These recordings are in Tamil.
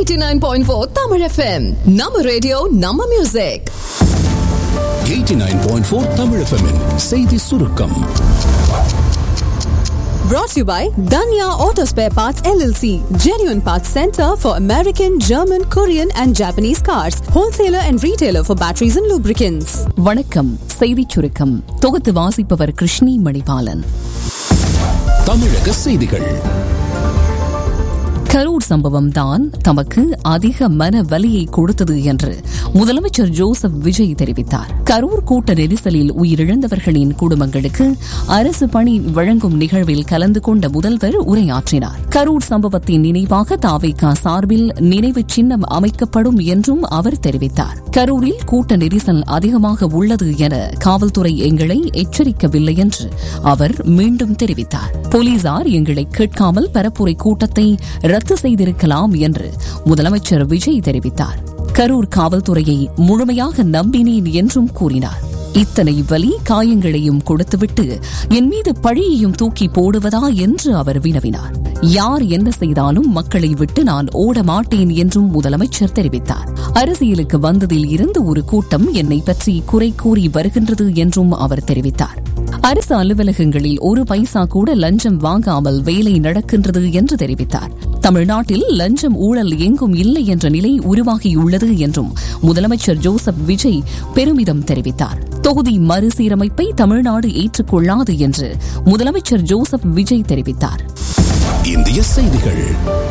89.4 Tamil FM. நம்ம ரேடியோ நம்ம மியூசிக் 89.4 Tamil FM -இன் செய்தி சுருக்கம் brought to you by Danya Auto Spare Parts LLC, genuine parts center for American, German, Korean and Japanese cars, wholesaler and retailer for batteries and lubricants. வணக்கம் செய்திச் சுருக்கம் தொகுத்து வாசிப்பவர் கிருஷ்ணி மணிபாலன் தமிழக செய்திகள் கரூர் சம்பவம் தான் தமக்கு அதிக மன வலியை கொடுத்தது என்று முதலமைச்சர் ஜோசப் விஜய் தெரிவித்தார் கரூர் கூட்ட நெரிசலில் உயிரிழந்தவர்களின் குடும்பங்களுக்கு அரசு பணி வழங்கும் நிகழ்வில் கலந்து கொண்ட முதல்வர் உரையாற்றினார் கரூர் சம்பவத்தின் நினைவாக தாவேகா சார்பில் நினைவு சின்னம் அமைக்கப்படும் என்றும் அவர் தெரிவித்தார் கரூரில் கூட்ட நெரிசல் அதிகமாக உள்ளது என காவல்துறை எங்களை எச்சரிக்கவில்லை என்று அவர் மீண்டும் தெரிவித்தார் போலீசார் எங்களை கேட்காமல் பரப்புரை கூட்டத்தை ரத்து செய்திருக்கலாம் என்று முதலமைச்சர் விஜய் தெரிவித்தார் கரூர் காவல்துறையை முழுமையாக நம்பினேன் என்றும் கூறினார் இத்தனை வலி காயங்களையும் கொடுத்துவிட்டு என் மீது பழியையும் தூக்கி போடுவதா என்று அவர் வினவினார் யார் என்ன செய்தாலும் மக்களை விட்டு நான் ஓட மாட்டேன் என்றும் முதலமைச்சர் தெரிவித்தார் அரசியலுக்கு வந்ததில் இருந்து ஒரு கூட்டம் என்னை பற்றி குறை கூறி வருகின்றது என்றும் அவர் தெரிவித்தார் அரசு அலுவலகங்களில் ஒரு பைசா கூட லஞ்சம் வாங்காமல் வேலை நடக்கின்றது என்று தெரிவித்தார் தமிழ்நாட்டில் லஞ்சம் ஊழல் எங்கும் இல்லை என்ற நிலை உருவாகியுள்ளது என்றும் முதலமைச்சர் ஜோசப் விஜய் பெருமிதம் தெரிவித்தார் தொகுதி மறுசீரமைப்பை தமிழ்நாடு ஏற்றுக்கொள்ளாது என்று முதலமைச்சர் ஜோசப் விஜய் தெரிவித்தார் இந்திய செய்திகள்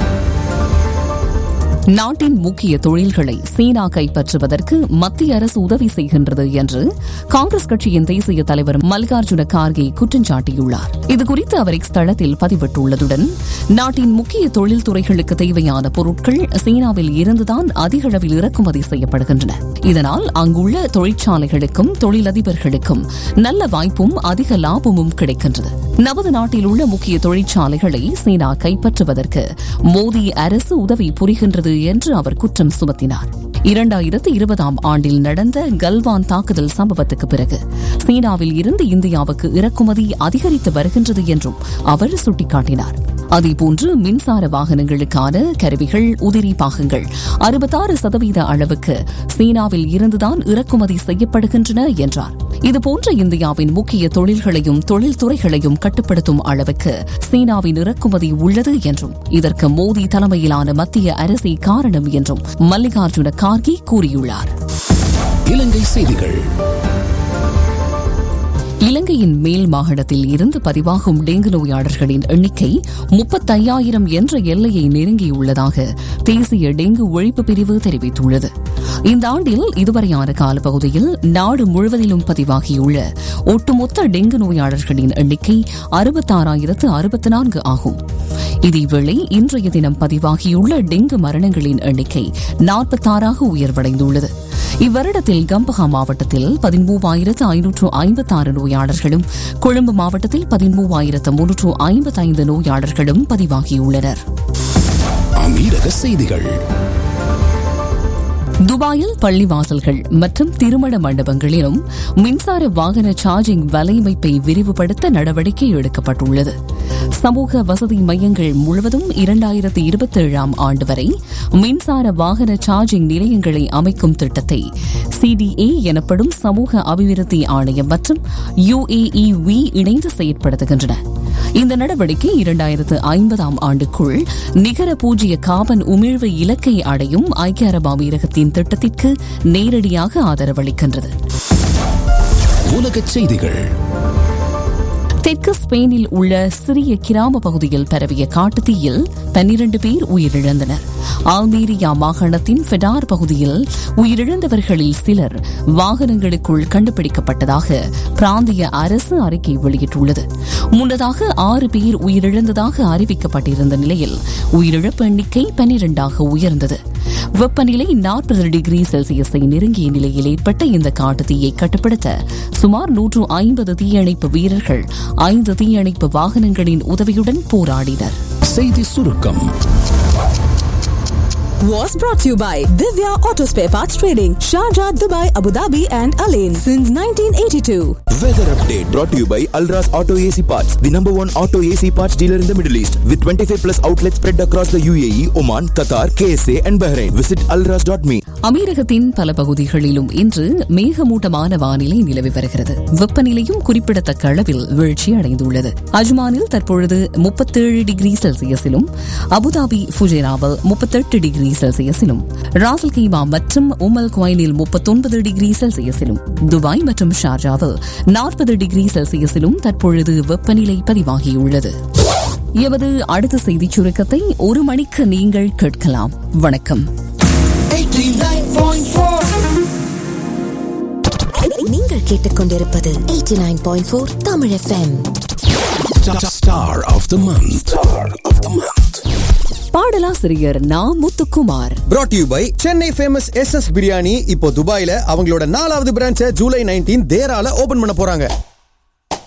நாட்டின் முக்கிய தொழில்களை சீனா கைப்பற்றுவதற்கு மத்திய அரசு உதவி செய்கின்றது என்று காங்கிரஸ் கட்சியின் தேசிய தலைவர் மல்லிகார்ஜுன கார்கே குற்றம் சாட்டியுள்ளார் இதுகுறித்து அவர் எக்ஸ் தளத்தில் பதிவிட்டுள்ளதுடன் நாட்டின் முக்கிய தொழில்துறைகளுக்கு தேவையான பொருட்கள் சீனாவில் இருந்துதான் அதிக அளவில் இறக்குமதி செய்யப்படுகின்றன இதனால் அங்குள்ள தொழிற்சாலைகளுக்கும் தொழிலதிபர்களுக்கும் நல்ல வாய்ப்பும் அதிக லாபமும் கிடைக்கின்றது நமது நாட்டில் உள்ள முக்கிய தொழிற்சாலைகளை சீனா கைப்பற்றுவதற்கு மோடி அரசு உதவி புரிகின்றது என்று அவர் குற்றம் சுமத்தினார் இரண்டாயிரத்து இருபதாம் ஆண்டில் நடந்த கல்வான் தாக்குதல் சம்பவத்துக்கு பிறகு சீனாவில் இருந்து இந்தியாவுக்கு இறக்குமதி அதிகரித்து வருகின்றது என்றும் அவர் சுட்டிக்காட்டினார் அதேபோன்று மின்சார வாகனங்களுக்கான கருவிகள் உதிரி பாகங்கள் அறுபத்தாறு சதவீத அளவுக்கு சீனாவில் இருந்துதான் இறக்குமதி செய்யப்படுகின்றன என்றார் இதுபோன்ற இந்தியாவின் முக்கிய தொழில்களையும் தொழில்துறைகளையும் கட்டுப்படுத்தும் அளவுக்கு சீனாவின் இறக்குமதி உள்ளது என்றும் இதற்கு மோடி தலைமையிலான மத்திய அரசே காரணம் என்றும் மல்லிகார்ஜுன கார்கே கூறியுள்ளார் இலங்கை செய்திகள் இலங்கையின் மேல் மாகாணத்தில் இருந்து பதிவாகும் டெங்கு நோயாளர்களின் எண்ணிக்கை முப்பத்தையாயிரம் என்ற எல்லையை நெருங்கியுள்ளதாக தேசிய டெங்கு ஒழிப்பு பிரிவு தெரிவித்துள்ளது இந்த ஆண்டில் இதுவரையான காலப்பகுதியில் நாடு முழுவதிலும் பதிவாகியுள்ள ஒட்டுமொத்த டெங்கு நோயாளர்களின் எண்ணிக்கை அறுபத்தாறாயிரத்து அறுபத்தி நான்கு ஆகும் இதேவேளை இன்றைய தினம் பதிவாகியுள்ள டெங்கு மரணங்களின் எண்ணிக்கை நாற்பத்தாறாக உயர்வடைந்துள்ளது இவ்வருடத்தில் கம்பஹா மாவட்டத்தில் பதிமூவாயிரத்து ஐநூற்று ஐம்பத்தாறு நோயாளர்களும் கொழும்பு மாவட்டத்தில் பதிமூவாயிரத்து முன்னூற்று ஐம்பத்தைந்து நோயாளர்களும் பதிவாகியுள்ளனர் அமீரக செய்திகள் துபாயில் பள்ளிவாசல்கள் மற்றும் திருமண மண்டபங்களிலும் மின்சார வாகன சார்ஜிங் வலையமைப்பை விரிவுபடுத்த நடவடிக்கை எடுக்கப்பட்டுள்ளது சமூக வசதி மையங்கள் முழுவதும் இரண்டாயிரத்தி இருபத்தி ஏழாம் ஆண்டு வரை மின்சார வாகன சார்ஜிங் நிலையங்களை அமைக்கும் திட்டத்தை சிடிஏ எனப்படும் சமூக அபிவிருத்தி ஆணையம் மற்றும் யுஏஇவி இணைந்து செயற்படுத்துகின்றன இந்த நடவடிக்கை இரண்டாயிரத்து ஐம்பதாம் ஆண்டுக்குள் நிகர பூஜ்ய காபன் உமிழ்வு இலக்கை அடையும் ஐக்கிய அரபு அமீரகத்தின் திட்டத்திற்கு நேரடியாக ஆதரவளிக்கின்றது உலக செய்திகள் தெற்கு ஸ்பெயினில் உள்ள சிறிய கிராம பகுதியில் பரவிய காட்டுத்தீயில் பன்னிரண்டு பேர் உயிரிழந்தனர் ஆல்மீரியா மாகாணத்தின் ஃபெடார் பகுதியில் உயிரிழந்தவர்களில் சிலர் வாகனங்களுக்குள் கண்டுபிடிக்கப்பட்டதாக பிராந்திய அரசு அறிக்கை வெளியிட்டுள்ளது முன்னதாக ஆறு பேர் உயிரிழந்ததாக அறிவிக்கப்பட்டிருந்த நிலையில் உயிரிழப்பு எண்ணிக்கை பன்னிரண்டாக உயர்ந்தது வெப்பநிலை நாற்பது டிகிரி செல்சியஸை நெருங்கிய நிலையில் ஏற்பட்ட இந்த காட்டுத்தீயை கட்டுப்படுத்த சுமார் நூற்று ஐம்பது தீயணைப்பு வீரர்கள் ஐந்து தீயணைப்பு வாகனங்களின் உதவியுடன் போராடினர் செய்தி சுருக்கம் was brought to you by Divya Auto Spare Parts Trading, Sharjah, Dubai, Abu Dhabi, and Alain since 1982. Weather update brought to you by Alras Auto AC Parts, the number one auto AC parts dealer in the Middle East, with 25 plus outlets spread across the UAE, Oman, Qatar, KSA, and Bahrain. Visit alras.me. அமீரகத்தின் பல பகுதிகளிலும் இன்று மேகமூட்டமான வானிலை நிலவி வருகிறது வெப்பநிலையும் குறிப்பிடத்தக்க அளவில் வீழ்ச்சி அடைந்துள்ளது அஜ்மானில் தற்பொழுது முப்பத்தேழு டிகிரி செல்சியஸிலும் அபுதாபி ஃபுஜேராவில் முப்பத்தெட்டு டிகிரி செல்சியஸிலும் ராசல் கைமா மற்றும் உமல் குவைனில் முப்பத்தொன்பது டிகிரி செல்சியஸிலும் துபாய் மற்றும் ஷார்ஜாவில் நாற்பது டிகிரி செல்சியஸிலும் தற்பொழுது வெப்பநிலை பதிவாகியுள்ளது எமது அடுத்த செய்திச் சுருக்கத்தை ஒரு மணிக்கு நீங்கள் கேட்கலாம் வணக்கம் நீங்கள் கேட்டுக்கொண்டிருப்பது 89.4 Tamil FM Star of the month. Star of the month. பாடலாசிரியர் Na Muthukumar brought to you by Chennai famous S S biryani இப்போ துபாயில அவங்களோட நாலாவது பிரான்ச்சை ஜூலை நைன்டீன் தேரால ஓபன் பண்ண போறாங்க